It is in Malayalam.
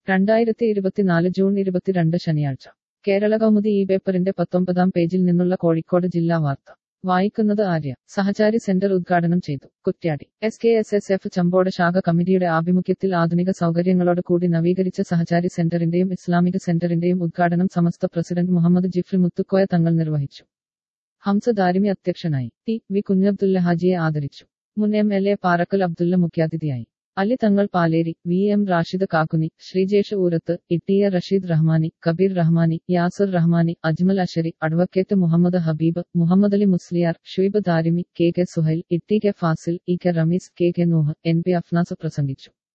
രണ്ടായിരത്തി ഇരുപത്തിനാല് ജൂൺ ഇരുപത്തിരണ്ട് ശനിയാഴ്ച കേരള കൗമുദി ഈ പേപ്പറിന്റെ പത്തൊമ്പതാം പേജിൽ നിന്നുള്ള കോഴിക്കോട് ജില്ലാ വാർത്ത വായിക്കുന്നത് ആര്യ സഹചാരി സെന്റർ ഉദ്ഘാടനം ചെയ്തു Kuttiadi S K S S F Chambode ശാഖ കമ്മിറ്റിയുടെ ആഭിമുഖ്യത്തിൽ ആധുനിക സൗകര്യങ്ങളോട് കൂടി നവീകരിച്ച സഹചാരി സെന്ററിന്റെയും ഇസ്ലാമിക സെന്ററിന്റെയും ഉദ്ഘാടനം സമസ്ത പ്രസിഡന്റ് മുഹമ്മദ് ജിഫ്രി മുത്തുക്കോയ തങ്ങൾ നിർവഹിച്ചു ഹംസ ദാരിമി അധ്യക്ഷനായി ടി വി കുഞ്ഞബ്ദുല്ല ഹാജിയെ ആദരിച്ചു മുൻ M L A Parakkal Abdulla മുഖ്യാതിഥിയായി Ali Thangal Paleri V M Rashid Kakkuni Sreejesh Oorath Ittiya Rasheed Rahmani Kabeer Rahmani Yasir Rahmani Ajmal Ashari advocate Muhammad Habeeb Muhammad Ali Musliyar Shuaib Darimi K K Suhail Itti K Fasil E K Rameez K K Nuh N P Afnas പ്രസംഗിച്ചു